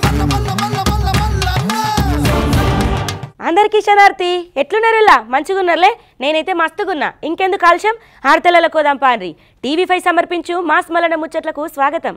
అందరికీ శనార్థి ఎట్లున్నారులా మంచిగున్నారులే నేనైతే మస్తుగున్నా ఇంకెందుకు ఆలస్యం ఆడతెల్లల కోదాం పాన్రి టీవీ ఫైవ్ సమర్పించు మాస్ మలన ముచ్చట్లకు స్వాగతం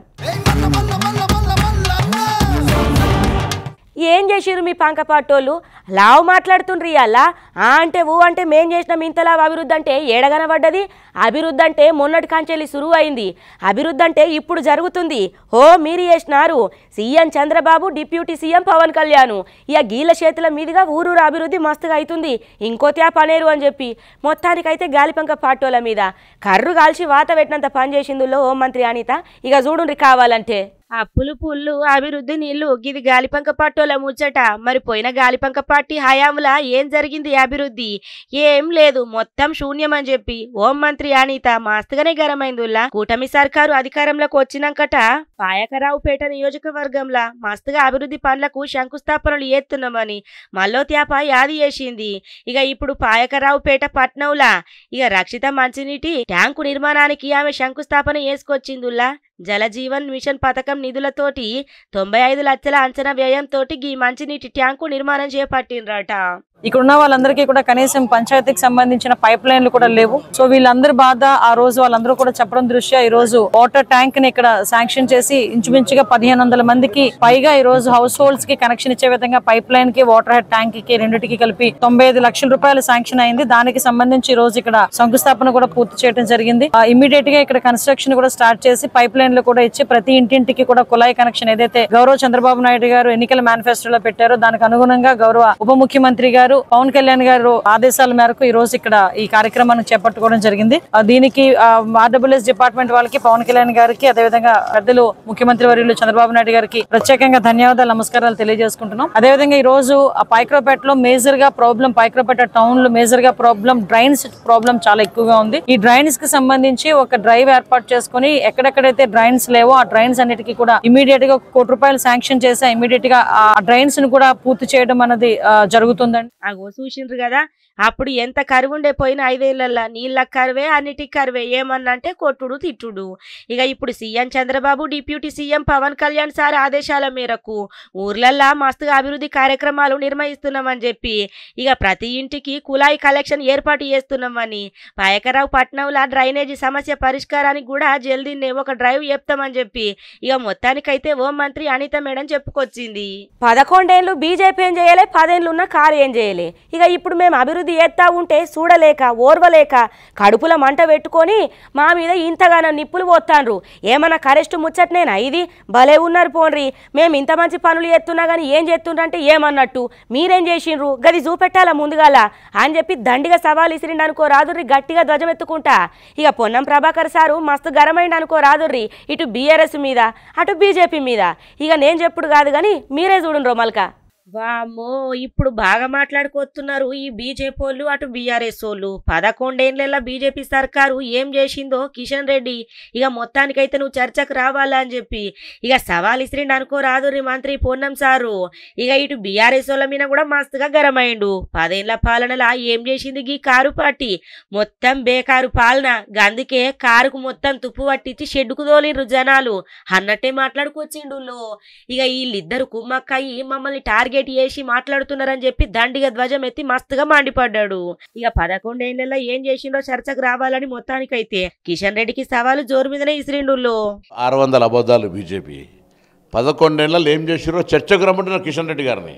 ఏం చేసిర్రు మీ పంకపాటోళ్ళు లావు మాట్లాడుతుండ్రు ఇవాళ ఆ అంటే ఊ అంటే మేం చేసినాం ఇంతలా అభివృద్ధి అంటే ఏడగనబడ్డది అభివృద్ధి అంటే మొన్నటి కాంచెల్లి సురువు అయింది అభివృద్ధి అంటే ఇప్పుడు జరుగుతుంది హో మీరు చేసినారు CM Chandrababu deputy CM Pawan Kalyan ఇక గీల చేతుల మీదుగా ఊరూరు అభివృద్ధి మస్తుగా అవుతుంది ఇంకో త్యాప అనేరు అని చెప్పి మొత్తానికైతే గాలిపంక పాటోల మీద కర్రు కాల్చి వాత పెట్టినంత పని చేసిందులో హోం మంత్రి అనిత ఇక చూడుండ్రి కావాలంటే అప్పులు పుల్లు అభివృద్ధి నీళ్లు గిది గాలిపంక పట్టోల ముచ్చట మరి పోయిన గాలిపంక పార్టీ హయాంలా ఏం జరిగింది అభివృద్ధి ఏం లేదు మొత్తం శూన్యం అని చెప్పి హోం మంత్రి అనిత మస్తుగానే గరమైందుల్లా కూటమి సర్కారు అధికారంలోకి వచ్చినాకట పాయకరావుపేట నియోజకవర్గంలా మస్తుగా అభివృద్ధి పనులకు శంకుస్థాపనలు చేస్తున్నామని మల్లో త్యాప యాది చేసింది ఇక ఇప్పుడు పాయకరావుపేట పట్నంలా ఇక రక్షిత మంచినీటి ట్యాంకు నిర్మాణానికి ఆమె శంకుస్థాపన చేసుకొచ్చిందుల్లా జలజీవన్ మిషన్ పథకం నిధులతోటి తొంభై ఐదు లక్షల అంచనా వ్యయంతో ఈ మంచినీటి ట్యాంకు నిర్మాణం చేపట్టిండ్రట ఇక్కడ ఉన్న వాళ్ళందరికీ కూడా కనీసం పంచాయతీకి సంబంధించిన పైప్ లైన్లు కూడా లేవు సో వీళ్ళందరి బాధ ఆ రోజు వాళ్ళందరూ కూడా చెప్పడం దృష్ట్యా ఈ రోజు వాటర్ ట్యాంక్ ని ఇక్కడ శాంక్షన్ చేసి ఇంచుమించుగా పదిహేను వందల మందికి పైగా ఈ రోజు హౌస్ హోల్డ్స్ కి కనెక్షన్ ఇచ్చే విధంగా పైప్ లైన్ కి వాటర్ హెడ్ ట్యాంక్ కి రెండింటికి కలిపి తొంభై ఐదు లక్షల రూపాయలు శాంక్షన్ అయింది దానికి సంబంధించి ఈ రోజు ఇక్కడ శంకుస్థాపన కూడా పూర్తి చేయడం జరిగింది ఇమీడియట్ గా ఇక్కడ కన్స్ట్రక్షన్ కూడా స్టార్ట్ చేసి పైప్ లైన్లు కూడా ఇచ్చి ప్రతి ఇంటింటికి కూడా కుళాయి కనెక్షన్ ఏదైతే గౌరవ చంద్రబాబు నాయుడు గారు ఎన్నికల మేనిఫెస్టోలో పెట్టారో దానికి అనుగుణంగా గౌరవ ఉప ముఖ్యమంత్రి గారు పవన్ కళ్యాణ్ గారు ఆదేశాల మేరకు ఈ రోజు ఇక్కడ ఈ కార్యక్రమాన్ని చేపట్టుకోవడం జరిగింది ఆ, దీనికి ఆర్డబ్ల్యూఎస్ డిపార్ట్మెంట్ వాళ్ళకి పవన్ కళ్యాణ్ గారికి అదేవిధంగా పెద్దలు ముఖ్యమంత్రి వర్యులు చంద్రబాబు నాయుడు గారికి ప్రత్యేకంగా ధన్యవాదాలు నమస్కారాలు తెలియజేసుకుంటున్నాం అదేవిధంగా ఈ రోజు ఆ పైక్రోపేటలో మేజర్ గా ప్రాబ్లం పైక్రోపేట టౌన్ లో మేజర్ గా ప్రాబ్లం డ్రైన్స్ ప్రాబ్లం చాలా ఎక్కువగా ఉంది ఈ డ్రైన్స్ కి సంబంధించి ఒక డ్రైవ్ ఏర్పాటు చేసుకుని ఎక్కడెక్కడైతే డ్రైన్స్ లేవో ఆ డ్రైన్స్ అన్నిటికీ కూడా ఇమీడియట్ గా ఒక కోటి రూపాయలు శాంక్షన్ చేసి ఇమీడియట్ గా ఆ డ్రైన్స్ ను కూడా పూర్తి చేయడం అనేది ఆ, జరుగుతుందండి అగో చూసిండ్రు కదా అప్పుడు ఎంత కరువు ఉండే పోయిన ఐదేళ్లలో నీళ్ళ కరువే అన్నిటికి కరువే ఏమన్నా అంటే కొట్టుడు తిట్టుడు ఇక ఇప్పుడు CM Chandrababu deputy CM Pawan Kalyan sir ఆదేశాల మేరకు ఊర్లల్లా మస్తుగా అభివృద్ధి కార్యక్రమాలు నిర్వహిస్తున్నామని చెప్పి ఇక ప్రతి ఇంటికి కుళాయి కలెక్షన్ ఏర్పాటు చేస్తున్నామని పాయకరావు పట్నంలో డ్రైనేజీ సమస్య పరిష్కారానికి కూడా జల్దీనే ఒక డ్రైవ్ చెప్తామని చెప్పి ఇక మొత్తానికైతే ఓం మంత్రి అనిత మేడం చెప్పుకొచ్చింది పదకొండేళ్ళు బీజేపీ ఏం చేయలే పదేళ్ళు ఉన్న కారు ఏం చేయలే ఇక ఇప్పుడు మేము అభివృద్ధి చేస్తా ఉంటే చూడలేక ఓర్వలేక కడుపుల మంట పెట్టుకొని మా మీద ఇంతగానో నిప్పులు పోతాండ్రు ఏమన్నా కరెస్ట్ ముచ్చట్నేనా ఇది భలే ఉన్నారు పోన్రి మేము ఇంత మంచి పనులు చేస్తున్నా కానీ ఏం చేస్తుండ్రంటే ఏమన్నట్టు మీరేం చేసిండ్రు గది చూపెట్టాలా ముందుగాల అని చెప్పి దండిగా సవాల్ ఇసిరిండి అనుకో రాదుర్రి గట్టిగా ధ్వజం ఎత్తుకుంటా ఇక పొన్నం ప్రభాకర్ సారు మస్తు గరమైండి అనుకో రాదుర్రి ఇటు బీఆర్ఎస్ మీద అటు బీజేపీ మీద ఇక నేను చెప్పుడు కాదు కానీ మీరే చూడండి రోమల్కా వామ్మో ఇప్పుడు బాగా మాట్లాడుకొస్తున్నారు ఈ బీజేపీ వాళ్ళు అటు బీఆర్ఎస్ వాళ్ళు పదకొండేళ్ల బీజేపీ సర్కారు ఏం చేసిందో కిషన్ రెడ్డి ఇక మొత్తానికైతే నువ్వు చర్చకు రావాలా అని చెప్పి ఇక సవాల్ ఇసిరిండి అనుకో రాదురి మంత్రి పొన్నం సారు ఇక ఇటు బీఆర్ఎస్ వాళ్ళ మీద కూడా మస్తుగా గరమైండు పదేళ్ల పాలనలా ఏం చేసింది గీ కారు పార్టీ మొత్తం బేకారు పాలన గందుకే కారుకు మొత్తం తుప్పు పట్టించి షెడ్డుకు తోలిండ్రు జనాలు అన్నట్టే మాట్లాడుకొచ్చిండు ఇక వీళ్ళిద్దరు కుమ్మక్కయ్యి మమ్మల్ని టార్గెట్ చేసి మాట్లాడుతున్నారని చెప్పి దండిగా ధ్వజం ఎత్తి మస్తుగా మండిపడ్డాడు ఇక పదకొండేళ్లలో ఏం చేసిండో చర్చకు రావాలని మొత్తానికైతే కిషన్ రెడ్డికి సవాలు జోరు మీదనే ఇసిరిండుల్లో ఆరు వందల అబద్ధాలు బీజేపీ పదకొండేళ్ళలో ఏం చేసిరో చర్చకు రమ్మంటున్నారు కిషన్ రెడ్డి గారిని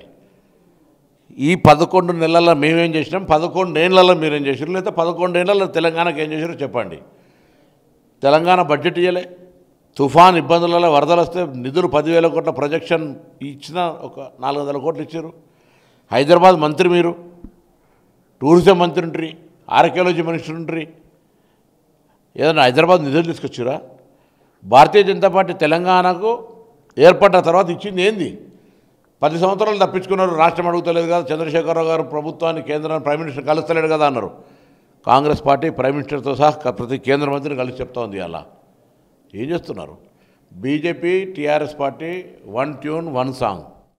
ఈ పదకొండు నెలల్లో మేమేం చేసినాం పదకొండేళ్లలో మీరేం చేసారు లేదా పదకొండేళ్లలో తెలంగాణకి ఏం చేసారో చెప్పండి తెలంగాణ బడ్జెట్ ఇవ్వలే తుఫాన్ ఇబ్బందులలో వరదలు వస్తే నిధులు పదివేల కోట్ల ప్రొజెక్షన్ ఇచ్చిన ఒక నాలుగు వందల కోట్లు ఇచ్చారు హైదరాబాద్ మంత్రి మీరు టూరిజం మంత్రి ఉంట్రి ఆర్కియాలజీ మినిస్టర్ ఉంట్రి ఏదైనా హైదరాబాద్ నిధులు తీసుకొచ్చిరా భారతీయ జనతా పార్టీ తెలంగాణకు ఏర్పడ్డ తర్వాత ఇచ్చింది ఏంది పది సంవత్సరాలు తప్పించుకున్నారు రాష్ట్రం అడుగుతలేదు కదా చంద్రశేఖరరావు గారు ప్రభుత్వాన్ని కేంద్రాన్ని ప్రైమ్ మినిస్టర్ కలుస్తలేడు కదా అన్నారు కాంగ్రెస్ పార్టీ ప్రైమ్ మినిస్టర్తో సహా క- ప్రతి కేంద్ర మంత్రిని కలిసి చెప్తా ఉంది అలా ఏం చేస్తున్నారు BJP TRS party one tune one song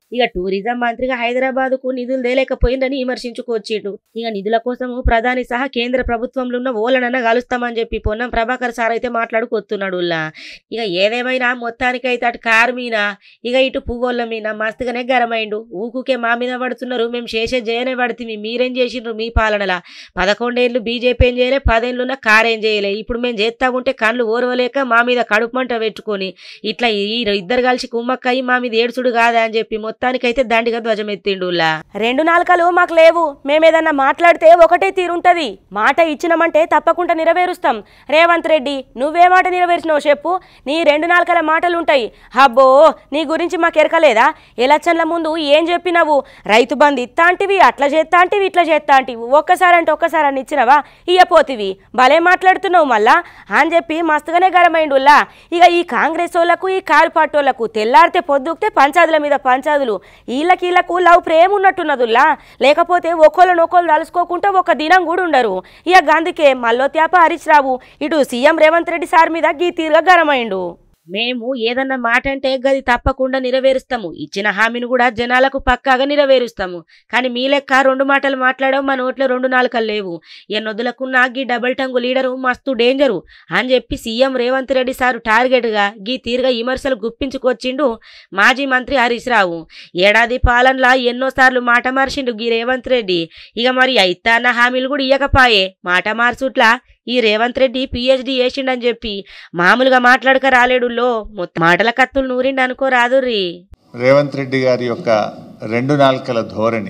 ఇక టూరిజం మంత్రిగా హైదరాబాద్ కు నిధులు తేలేకపోయిందని విమర్శించుకొచ్చిండు ఇక నిధుల కోసము ప్రధాని సహా కేంద్ర ప్రభుత్వంలో ఉన్న ఓలనన్న కలుస్తామని చెప్పి పొన్నం ప్రభాకర్ సార్ అయితే మాట్లాడుకొస్తున్నాడు ఉల్లా. ఇక ఏదేమైనా మొత్తానికైతే అటు కారు మీద ఇక ఇటు పువ్వుల మీద మస్తుగానే గరమైండు ఊకుకే మా మీద పడుతున్నారు మేము చేసే చేయనే పడుతుంది మీరేం చేసిండ్రు మీ పాలనలా పదకొండేళ్ళు బీజేపీ ఏం చేయలే పదేళ్ళు ఉన్న కారు ఏం చేయలే ఇప్పుడు మేము చేస్తా ఉంటే కళ్ళు ఓర్వలేక మా మీద కడుపు మంట పెట్టుకొని ఇట్లా ఈ ఇద్దరు కలిసి కుమ్మక్కయ్యి మా మీద ఏడుచుడు కాదా అని చెప్పి మొత్తానికైతే దండిగా ధ్వజం ఎత్తిండులా రెండు నాలుకలు మాకు లేవు మేమేదన్నా మాట్లాడితే ఒకటే తీరుంటది మాట ఇచ్చినామంటే తప్పకుండా నెరవేరుస్తాం రేవంత్ రెడ్డి నువ్వే మాట నెరవేర్చినావు చెప్పు నీ రెండు నాలుకల మాటలు ఉంటాయి అబ్బో నీ గురించి మాకు ఎరకలేదా ఎలక్షన్ల ముందు ఏం చెప్పినావు రైతు బంధు ఇత్తాంటివి అట్లా చేస్తాంటివి ఇట్లా చేస్తాంటివి ఒక్కసారి అంటే ఒక్కసారి అని ఇచ్చినవా ఇయ్యపోతివి భలే మాట్లాడుతున్నావు మళ్ళా అని చెప్పి మస్తుగానే గరమైండుల్లా ఇక ఈ కాంగ్రెస్ వాళ్ళకు ఈ కారు పాటోళ్లకు తెల్లారితే పొద్దుకితే పంచాదుల మీద పంచాదులు వీళ్ళకి వీళ్ళకు లవ్ ప్రేమ ఉన్నట్టున్నదుల్లా లేకపోతే ఒకళ్ళని ఒకళ్ళు తలుసుకోకుండా ఒక దినం కూడా ఉండరు ఇక గందుకే మల్లో త్యాప హరీష్ రావు ఇటు సీఎం రేవంత్ రెడ్డి సార్ మీద గీ తీరుగా గరమైండు మేము ఏదన్నా మాట అంటే గది తప్పకుండా నెరవేరుస్తాము ఇచ్చిన హామీని కూడా జనాలకు పక్కాగా నెరవేరుస్తాము కానీ మీ లెక్క రెండు మాటలు మాట్లాడడం మా నోట్లో రెండు నాలుకలు లేవు ఎన్నొద్దులకున్న గీ డబుల్ టంగు లీడరు మస్తు డేంజరు అని చెప్పి సీఎం రేవంత్ రెడ్డి సారు టార్గెట్గా గీ తీరుగా విమర్శలు గుప్పించుకొచ్చిండు మాజీ మంత్రి హరీష్ రావు ఏడాది పాలనలా ఎన్నోసార్లు మాట మార్చిండు గీ రేవంత్ రెడ్డి ఇక మరి అయితాన్న హామీలు కూడా ఇయ్యకపాయే మాట మార్చుట్లా ఈ రేవంత్ రెడ్డి పిహెచ్డి చేసిండని చెప్పి మామూలుగా మాట్లాడక రాలేడులో మొత్తం మాటల కత్తులు నూరిండి అనుకో రాదుర్రి రేవంత్ రెడ్డి గారి యొక్క రెండు నాల్కల ధోరణి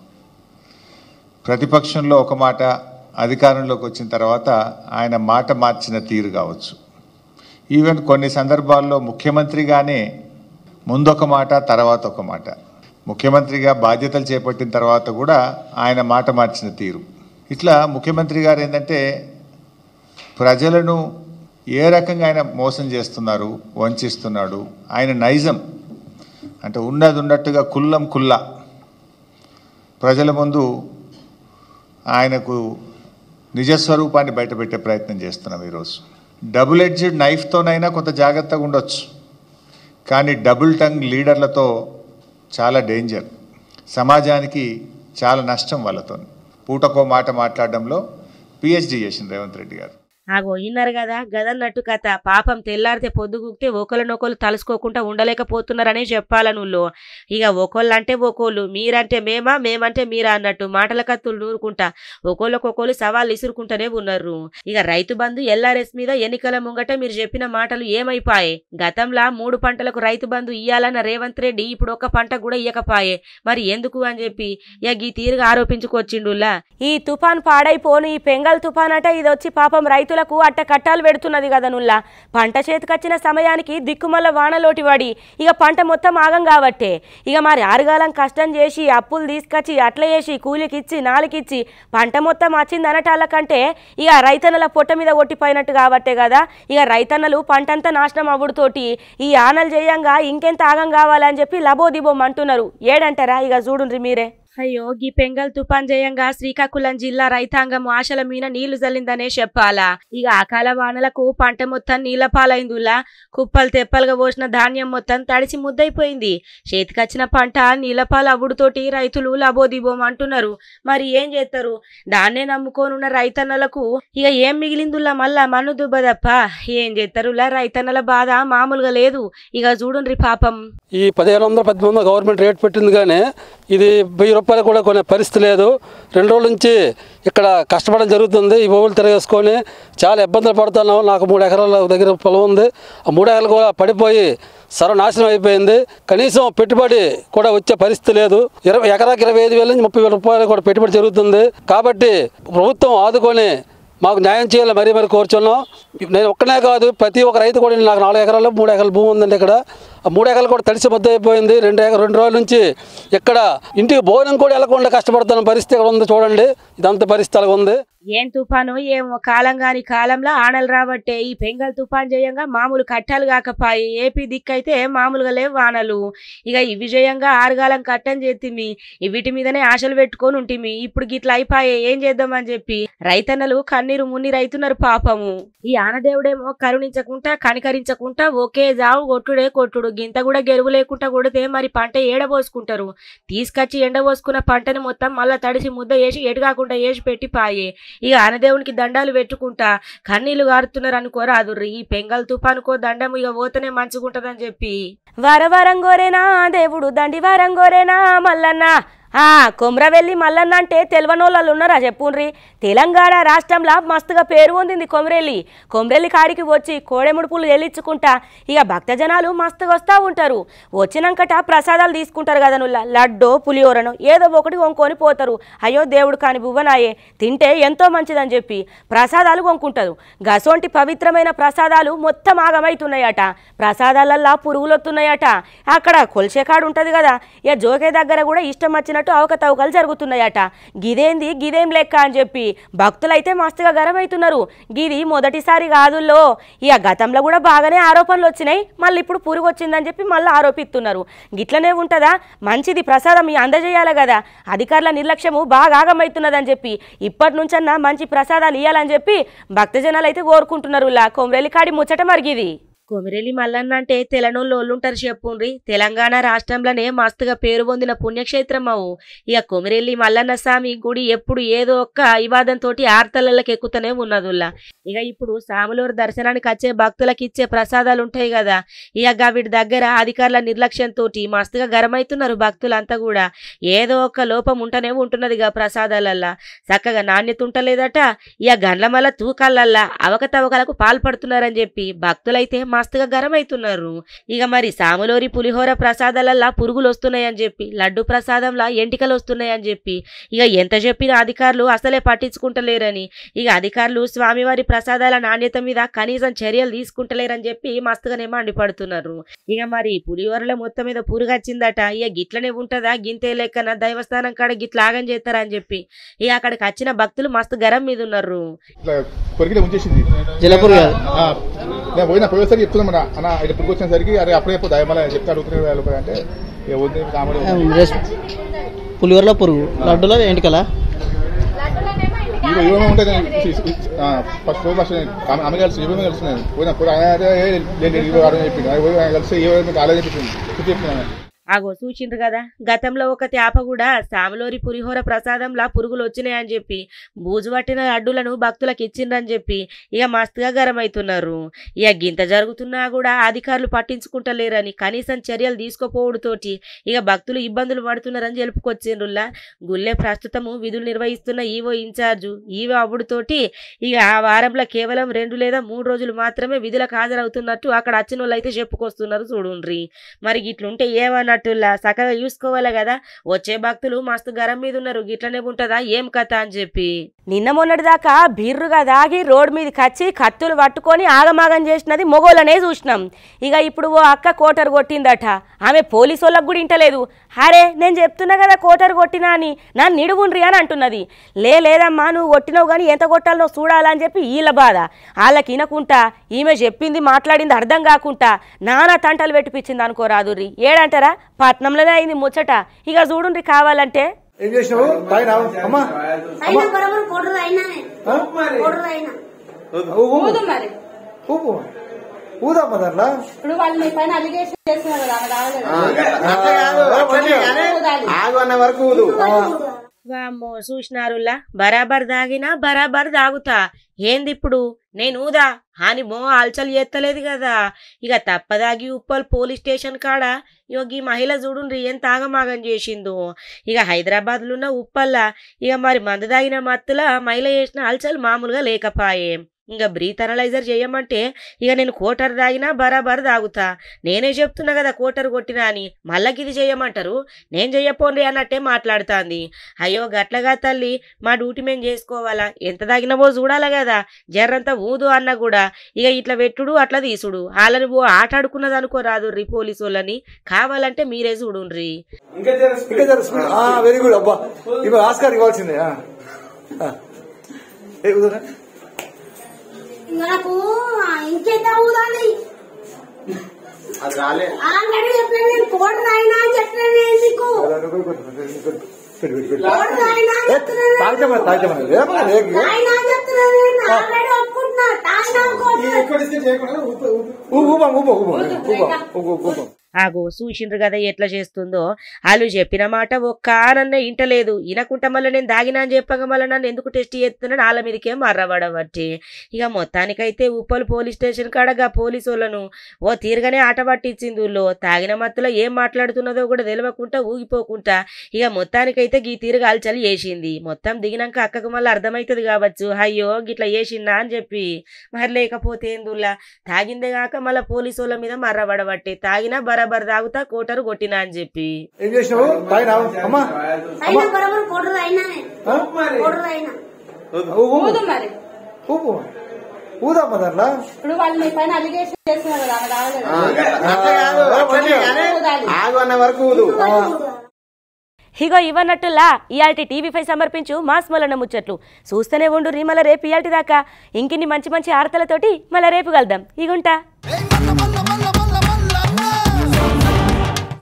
ప్రతిపక్షంలో ఒక మాట అధికారంలోకి వచ్చిన తర్వాత ఆయన మాట మార్చిన తీరు కావచ్చు ఈవెన్ కొన్ని సందర్భాల్లో ముఖ్యమంత్రిగానే ముందొక మాట తర్వాత ఒక మాట ముఖ్యమంత్రిగా బాధ్యతలు చేపట్టిన తర్వాత కూడా ఆయన మాట మార్చిన తీరు ఇట్లా ముఖ్యమంత్రి గారు ఏంటంటే ప్రజలను ఏ రకంగా ఆయన మోసం చేస్తున్నారు వంచిస్తున్నాడు ఆయన నైజం అంటే ఉన్నది ఉన్నట్టుగా కుల్లం కుల్లా ప్రజల ముందు ఆయనకు నిజస్వరూపాన్ని బయటపెట్టే ప్రయత్నం చేస్తున్నాం ఈరోజు డబుల్ ఎడ్జ్డ్ నైఫ్తోనైనా కొంత జాగ్రత్తగా ఉండొచ్చు కానీ డబుల్ టంగ్ లీడర్లతో చాలా డేంజర్ సమాజానికి చాలా నష్టం వాళ్ళతో పూటకో మాట మాట్లాడడంలో పిహెచ్డి చేసింది రేవంత్ రెడ్డి గారు ఆగో ఇన్నారు కదా గదన్నట్టు కథ పాపం తెల్లారితే పొద్దుగుక్తే ఒకళ్ళనొకళ్ళు తలుసుకోకుండా ఉండలేకపోతున్నారనే చెప్పాలని ఊళ్ళో ఇక ఒకళ్ళు అంటే ఒకళ్ళు మీరంటే మేమా మేమంటే మీరా అన్నట్టు మాటల కత్తులు నూరుకుంటా ఒకళ్ళకొకళ్ళు సవాళ్ళు ఇసురుకుంటూనే ఉన్నారు ఇక రైతు బంధు ఎల్ఆర్ఎస్ మీద ఎన్నికల ముంగట మీరు చెప్పిన మాటలు ఏమైపాయే గతంలా మూడు పంటలకు రైతు బంధు ఇయ్యాలన్న రేవంత్ రెడ్డి ఇప్పుడు ఒక్క పంట కూడా ఇయ్యకపాయే మరి ఎందుకు అని చెప్పి ఇక ఈ తీరుగా ఆరోపించుకొచ్చిండులా ఈ తుఫాన్ పాడైపోను ఈ పెంగల్ తుఫాన్ అట ఇది వచ్చి పాపం రైతులకు అట్ట కట్టాలు పెడుతున్నది కదా నుల్లా పంట చేతికొచ్చిన సమయానికి దిక్కుమల్ల వానలోటి పడి ఇక పంట మొత్తం ఆగం కాబట్టే ఇక మరి ఆరుగాలం కష్టం చేసి అప్పులు తీసుకొచ్చి అట్ల చేసి కూలికి ఇచ్చి నాలుగిచ్చి పంట మొత్తం వచ్చింది అనటాల కంటే ఇక రైతన్నల పొట్ట మీద ఒట్టిపోయినట్టు కాబట్టే కదా ఇక రైతన్నలు పంటంతా నాశనం అవ్వడుతోటి ఈ ఆనలు చేయంగా ఇంకెంత ఆగం కావాలని చెప్పి లబోదిబోం అంటున్నారు ఏడంటారా ఇక చూడుండ్రి మీరే అయ్యో గీ పెంగల్ తుఫాన్ జయంగా శ్రీకాకుళం జిల్లా రైతాంగం ఆశల మీద నీళ్లు జల్లిందనే చెప్పాలా ఇక అకాల వానలకు పంట మొత్తం నీళ్ల పాలైందులా కుప్పలు తెప్పలుగా పోసిన ధాన్యం మొత్తం తడిసి ముద్దైపోయింది చేతికొచ్చిన పంట నీళ్ల పాలు అవ్వుడుతోటి రైతులు లబోదిబోం అంటున్నారు మరి ఏం చేస్తారు దాన్నే నమ్ముకోనున్న రైతన్నలకు ఇక ఏం మిగిలిందులా మళ్ళా మన్ను దుబ్బదప్ప ఏం చేస్తారులా రైతన్నల బాధ మామూలుగా లేదు ఇక చూడుండ్రి పాపం ఈ పదిహేను వందల పద్దెనిమిది వందల గవర్నమెంట్ రేట్ పెట్టింది కానీ ఇది వెయ్యి రూపాయలు కూడా కొనే పరిస్థితి లేదు రెండు రోజుల నుంచి ఇక్కడ కష్టపడడం జరుగుతుంది ఈ భూములు తిరగేసుకొని చాలా ఇబ్బందులు పడుతున్నాం నాకు మూడు ఎకరాల దగ్గర పొలం ఉంది ఆ మూడు ఎకరాలు కూడా పడిపోయి సర్వనాశనం అయిపోయింది కనీసం పెట్టుబడి కూడా వచ్చే పరిస్థితి లేదు ఇరవై ఎకరాకి ఇరవై ఐదు వేల నుంచి ముప్పై వేల రూపాయలు కూడా పెట్టుబడి జరుగుతుంది కాబట్టి ప్రభుత్వం ఆదుకొని మాకు న్యాయం చేయాలని మరీ మరి కోరుచున్నాం నేను ఒక్కనే కాదు ప్రతి ఒక్క రైతు కూడా నాకు నాలుగు ఎకరాలు మూడు ఎకరాల భూమి ఉందండి ఇక్కడ ఆ మూడు ఎకరాలు కూడా తడిసి ముద్ద అయిపోయింది రెండు ఎకరా రెండు రోజుల నుంచి ఇక్కడ ఇంటికి భోజనం కూడా వెళ్ళకుండా కష్టపడుతున్న పరిస్థితి ఇక్కడ ఉంది చూడండి ఇదంతా పరిస్థితి అలాగ ఉంది ఏం తుఫాను ఏమో కాలం కాని కాలంలో ఆనలు రాబట్టే ఈ పెంగల్ తుఫాన్ చేయంగా మామూలు కట్టాలు కాకపాయి ఏపీ దిక్కైతే మామూలుగా లేవు వానలు ఇక ఈ విజయంగా ఆరుగాలం కట్టం చేతిమి ఈ వీటి మీదనే ఆశలు పెట్టుకొని ఉంటిమి ఇప్పుడు గిట్లా అయిపోయే ఏం చేద్దామని చెప్పి రైతన్నలు కన్నీరు మున్నీరు అవుతున్నారు పాపము ఈ ఆనదేవుడేమో కరుణించకుండా కనికరించకుండా ఒకే జావు కొట్టుడే కొట్టుడు గింత కూడా గెరువు లేకుండా కొడితే మరి పంట ఏడబోసుకుంటారు తీసుకొచ్చి ఎండబోసుకున్న పంటని మొత్తం మళ్ళా తడిసి ముద్ద వేసి ఎటు కాకుండా వేసి పెట్టి పాయే ఇక ఆనదేవునికి దండాలు పెట్టుకుంటా కన్నీళ్లు గారుతున్నారు అనుకోరాదు ఈ పెంగల్ తుఫానుకో దండం ఇక పోతేనే మంచిగుంటదని చెప్పి వరవరం గోరేనా దేవుడు దండి వరం గోరేనా మల్లన్న ఆ కొమ్రవెల్లి మల్లన్న అంటే తెలవనోళ్ళు ఉన్నారా చెప్పుండ్రి తెలంగాణ రాష్ట్రంలో మస్తుగా పేరు పొందింది కొమరెల్లి కొమరెల్లి కాడికి వచ్చి కోడెముడుపులు చెల్లించుకుంటా ఇక భక్తజనాలు మస్తుగా వస్తూ ఉంటారు వచ్చినాకట ప్రసాదాలు తీసుకుంటారు కదా నువ్వు లడ్డో పులిహోరను ఏదో ఒకటి కొనుక్కొని పోతారు అయ్యో దేవుడు కాని బువ్వనాయే తింటే ఎంతో మంచిదని చెప్పి ప్రసాదాలు కొనుక్కుంటారు గసోంటి పవిత్రమైన ప్రసాదాలు మొత్తం ఆగమైతున్నాయట ప్రసాదాలల్లా పురుగులు వస్తున్నాయట అక్కడ కొలిసేకాడు ఉంటుంది కదా ఇక జోకే దగ్గర కూడా ఇష్టం వచ్చినట్టు అవకతవకలు జరుగుతున్నాయట గిదేంది గిదేం లెక్క అని చెప్పి భక్తులైతే మస్తుగా గరమవుతున్నారు గిది మొదటిసారి కాదుల్లో ఇక గతంలో కూడా బాగానే ఆరోపణలు వచ్చినాయి మళ్ళీ ఇప్పుడు పురుగు వచ్చిందని చెప్పి మళ్ళీ ఆరోపిస్తున్నారు గిట్లనే ఉంటుందా మంచిది ప్రసాదం ఈ అందజేయాలి కదా అధికారుల నిర్లక్ష్యము బాగా ఆగమవుతున్నదని చెప్పి ఇప్పటి నుంచన్నా మంచి ప్రసాదాలు ఇవ్వాలని చెప్పి భక్తజనాలు అయితే కోరుకుంటున్నారు ఇలా కొమరెల్లి కాడి ముచ్చట మరిగిది కొమిరెల్లి మల్లన్న అంటే తెలనోళ్ళు ఒళ్ళుంటారు చెప్పుండ్రి తెలంగాణ రాష్ట్రంలోనే మస్తుగా పేరు పొందిన పుణ్యక్షేత్రం అవు ఇక కొమిరెల్లి మల్లన్న స్వామి గుడి ఎప్పుడు ఏదో ఒక్క వివాదంతో ఆర్తలకి ఎక్కుతూనే ఉన్నదుల్లా ఇక ఇప్పుడు సాములూరు దర్శనానికి వచ్చే భక్తులకు ఇచ్చే ప్రసాదాలు ఉంటాయి కదా ఇక వీటి దగ్గర అధికారుల నిర్లక్ష్యంతో మస్తుగా గరమైతున్నారు భక్తులంతా కూడా ఏదో ఒక లోపం ఉంటనే ఉంటున్నది ఇక ప్రసాదాలల్లా చక్కగా నాణ్యత ఉంటలేదట ఇక గండ్ల మల్ల తూకాలల్లా అవకతవకలకు పాల్పడుతున్నారని చెప్పి భక్తులైతే మస్తుగా గరమైతున్నారు ఇక మరి సాములోరి పులిహోర ప్రసాదాలల్లా పురుగులు వస్తున్నాయని చెప్పి లడ్డు ప్రసాదంలా ఎంటికలు వస్తున్నాయని చెప్పి ఇక ఎంత చెప్పినా అధికారులు అసలే పట్టించుకుంటలేరని ఇక అధికారులు స్వామివారి ప్రసాదాల నాణ్యత మీద కనీసం చర్యలు తీసుకుంటలేరని చెప్పి మస్తుగానే మండిపడుతున్నారు ఇక మరి పులిహోరలో మొత్తం మీద పురుగు వచ్చిందట ఇక గిట్లనే ఉంటదా గింతే లెక్కన దైవస్థానం కాడ గిట్లాగం చేస్తారని చెప్పి ఇక అక్కడికి వచ్చిన భక్తులు మస్తు గరం మీద ఉన్నారు ఇట్లా కొరికితే ఉంచేసింది జలపూర్ కాదు ఆ, నేను పోయిన పోయేసరికి చెప్తున్నాం మన అన్న ఇక్కడ పురుగు వచ్చేసరికి అరే అప్పుడే చెప్పు దయమల చెప్తే అడుగుతున్నారు వాళ్ళు అంటే ఏ ఉంది కామెడీ రెస్ పులిహోరలో పురుగు లడ్డులో ఎంటికల ఇరవై ఇరవై ఉంటుంది ఫస్ట్ పోయి ఫస్ట్ ఆమె కలిసి ఇరవై కలిసి పోయినా పోయి అదే లేదు ఇరవై ఆరు చెప్పింది అది పోయి ఆయన కలిసి ఇరవై కాలేజ్ చెప్పింది చెప్తున్నాను ఆగో చూసిండ్రు కదా గతంలో ఒక తేప కూడా సాములోరి పులిహోర ప్రసాదంలా పురుగులు వచ్చినాయని చెప్పి బూజు పట్టిన లడ్డులను భక్తులకు ఇచ్చిండ్రని చెప్పి ఇక మస్తుగా గరమైతున్నారు ఇక గింత జరుగుతున్నా కూడా అధికారులు పట్టించుకుంటలేరని కనీసం చర్యలు తీసుకోపోవడంతోటి ఇక భక్తులు ఇబ్బందులు పడుతున్నారని జలుపుకొచ్చిండ్రులా గుళ్ళే ప్రస్తుతము విధులు నిర్వహిస్తున్న ఈవో ఇన్ఛార్జు ఈవో అవ్వడుతోటి ఇక ఆ వారంలో కేవలం రెండు లేదా మూడు రోజులు మాత్రమే విధులకు హాజరవుతున్నట్టు అక్కడ వచ్చిన వాళ్ళు అయితే చెప్పుకొస్తున్నారు చూడుండ్రి మరి గిట్లుంటే ఏమన్నట్టులా చక్కగా చూసుకోవాలి కదా వచ్చే భక్తులు మస్తు గరం మీద ఉన్నారు గిట్లనే ఉంటదా ఏం కథ అని చెప్పి నిన్న మొన్నటి దాకా బిర్రుగా దాగి రోడ్ మీదకి వచ్చి కత్తులు పట్టుకొని ఆగమాగం చేసినది మొగోళ్ళనే చూసినాం ఇక ఇప్పుడు ఓ అక్క కోటర్ కొట్టిందట ఆమె పోలీసు వాళ్ళకు కూడా ఇంటలేదు అరే నేను చెప్తున్నా కదా కోటర్ కొట్టినా అని నా నిడువుండ్రి అని అంటున్నది లే లేదమ్మా నువ్వు కొట్టినావు కానీ ఎంత కొట్టాలో చూడాలని చెప్పి వీళ్ళ బాధ వాళ్ళకి వినకుంటా ఈమె చెప్పింది మాట్లాడింది అర్థం కాకుండా నానా తంటలు పెట్టిపించింది అనుకోరాదుర్రి ఏడంటారా పట్నంలోనే అయింది ముచ్చట ఇక చూడుండ్రి కావాలంటే ఏం చేసినావు తాగినా అమ్మా అయినా బరోబర్ కోడరు అయినానే కోడరు అయినా ఊపు ఊపు ఊదమ్మా దాంట్లో ఇప్పుడు వాళ్ళు మీ పైన అలిగేషన్ చేస్తున్నారు కదా ఆమె రావాలి ఆగు అన్న వరకు ఊదు వామ్మో చూసినారులా బరాబర్ దాగినా బరాబర్ దాగుతా ఏంది ఇప్పుడు నేను ఊదా అని మో అల్చలు చేస్తలేదు కదా ఇక తప్పదాగి ఉప్పల్ పోలీస్ స్టేషన్ కాడ యోగి మహిళ చూడుండ్రి ఎంత ఆగమాగం చేసిందో ఇక హైదరాబాద్లో ఉన్న ఉప్పల్లా ఇక మరి మందు దాగిన మత్తుల మహిళ చేసిన అల్చలు మామూలుగా లేకపాయే ఇంకా బ్రీత్ అనలైజర్ చేయమంటే ఇక నేను కోటర్ దాగినా బరాబర్ దాగుతా నేనే చెప్తున్నా కదా కోటర్ కొట్టినా అని మళ్ళకిది చేయమంటారు నేను చెయ్యపోండి అన్నట్టే మాట్లాడుతాంది అయ్యో గట్లగా తల్లి మా డ్యూటీ మేము చేసుకోవాలా ఎంత తాగినవో చూడాలా కదా జర్రంతా ఊదు అన్న కూడా ఇక ఇట్లా పెట్టుడు అట్లా తీసుడు వాళ్ళని ఓ ఆట ఆడుకున్నది అనుకో రాదు రీ పోలీసు వాళ్ళని కావాలంటే మీరే చూడుండ్రి ఇంకా జర స్పీడ్ వెరీ గుడ్ అబ్బా ఇవి ఆస్కార్ ఇవ్వాల్సిందే ఆ. ఆ. ఏ ఊదరా నాకు ఇంకెంత ఊదాలి అది రాలే ఆల్రెడీ చెప్పాను నేను కోటర్ అయినా అని చెప్పాను నేను నీకు కోటర్ అయినా అని చెప్తున్నాను తాగితే మరి తాగితే మరి రేపు రేపు అయినా అని చెప్తున్నాను నేను ఆల్రెడీ ఒప్పుకుంటున్నా తాగినా కోటర్ ఊప ఊప ఊప ఊప ఊప ఊప ఆగో చూసిండ్రు కదా ఎట్లా చేస్తుందో వాళ్ళు చెప్పిన మాట ఒక్క ఆనన్న ఇంటలేదు ఇనకుంట మళ్ళీ నేను దాగినా అని చెప్పగా మళ్ళీ నన్ను ఎందుకు టెస్ట్ చేస్తున్నాను వాళ్ళ మీదకే మర్రబడబట్టి ఇక మొత్తానికైతే ఉప్పల్ పోలీస్ స్టేషన్ కాడగా పోలీసు వాళ్ళను ఓ తీరుగానే ఆట పట్టించింది ఊళ్ళో తాగిన మత్తులో ఏం మాట్లాడుతున్నదో కూడా తెలియకుండా ఊగిపోకుండా ఇక మొత్తానికైతే గీ తీరుగా అలచలి చేసింది మొత్తం దిగినాక అక్కకు మళ్ళీ అర్థమవుతుంది కావచ్చు అయ్యో గిట్లా చేసిందా అని చెప్పి మరి లేకపోతే ఏందుల్లా తాగిందే కాక మళ్ళీ పోలీసు వాళ్ళ మీద మర్రబడబట్టి తాగినా బరాబర్ తాగుతా కోటరు కొట్టినా అని చెప్పి ఏం చేసినావు తాగినావు అమ్మా అయినా బరాబర్ కోటర్ అయినా కోటర్ అయినా ఊదు మరి ఊపు ఊదమ్మ దాంట్లో ఇప్పుడు వాళ్ళు మీ పైన అలిగేషన్ చేస్తున్నారు కదా ఆమె కావాలి ఆగు అన్న వరకు ఊదు ఇగో ఇవన్నట్టులా ఇయాల్టి టీవీ ఫైవ్ సమర్పించు మాస్ మలన్న ముచ్చట్లు చూస్తూనే ఉండు రీ మళ్ళీ రేపు ఇయాల్టి దాకా ఇంకిన్ని మంచి మంచి ఆడతలతోటి మళ్ళీ రేపు కలుద్దాం ఇగుంటా మల్ల మల్ల మల్ల మల్ల